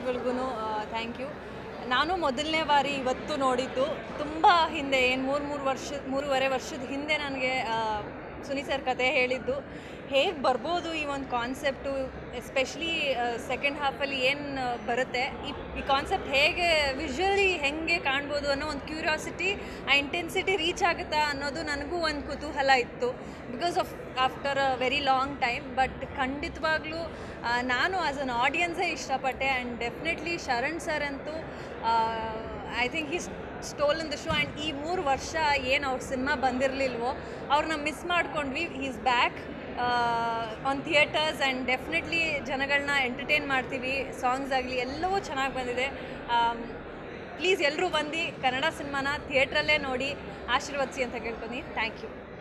ಗೆಸ್ಟ್ಗಳಿಗೂ thank you ನಾನು ಮೊದಲನೇ ಬಾರಿ ಇವತ್ತು ನೋಡಿದ್ದು ತುಂಬ ಹಿಂದೆ ಏನು ಮೂರು ಮೂರು ವರ್ಷ ಮೂರುವರೆ ವರ್ಷದ ಹಿಂದೆ ನನಗೆ ಸುನಿ ಸರ್ ಕತೆ ಹೇಳಿದ್ದು ಹೇಗೆ ಬರ್ಬೋದು ಈ ಒಂದು ಕಾನ್ಸೆಪ್ಟು ಎಸ್ಪೆಷಲಿ ಸೆಕೆಂಡ್ ಹಾಫಲ್ಲಿ ಏನು ಬರುತ್ತೆ ಈ ಈ ಕಾನ್ಸೆಪ್ಟ್ ಹೇಗೆ ವಿಜುವಲಿ ಹೇಗೆ ಕಾಣ್ಬೋದು ಅನ್ನೋ ಒಂದು ಕ್ಯೂರಿಯಾಸಿಟಿ ಆ ಇಂಟೆನ್ಸಿಟಿ ರೀಚ್ ಆಗುತ್ತಾ ಅನ್ನೋದು ನನಗೂ ಒಂದು ಕುತೂಹಲ ಇತ್ತು because of after a very long time but ಖಂಡಿತವಾಗ್ಲೂ ಆ, ನಾನು ಆ್ಯಸ್ ಅನ್ ಆಡಿಯನ್ಸೇ ಇಷ್ಟಪಟ್ಟೆ ಆ್ಯಂಡ್ ಡೆಫಿನೆಟ್ಲಿ ಶರಣ್ ಸರ್ ಅಂತೂ I think he stole in the show and ಈ ಮೂರು ವರ್ಷ ಏನು ಅವ್ರ ಸಿನಿಮಾ ಬಂದಿರಲಿಲ್ವೋ ಅವ್ರನ್ನ ಮಿಸ್ ಮಾಡ್ಕೊಂಡ್ವಿ is back on theatres and definitely ಜನಗಳನ್ನ ಎಂಟರ್ಟೈನ್ ಮಾಡ್ತೀವಿ ಸಾಂಗ್ಸ್ ಆಗಲಿ ಎಲ್ಲವೂ ಚೆನ್ನಾಗಿ ಬಂದಿದೆ ಪ್ಲೀಸ್ ಎಲ್ಲರೂ ಬಂದು ಕನ್ನಡ ಸಿನಿಮಾನ ಥಿಯೇಟ್ರಲ್ಲೇ ನೋಡಿ ಆಶೀರ್ವದಿಸಿ ಅಂತ ಕೇಳ್ತೀನಿ ಥ್ಯಾಂಕ್ ಯು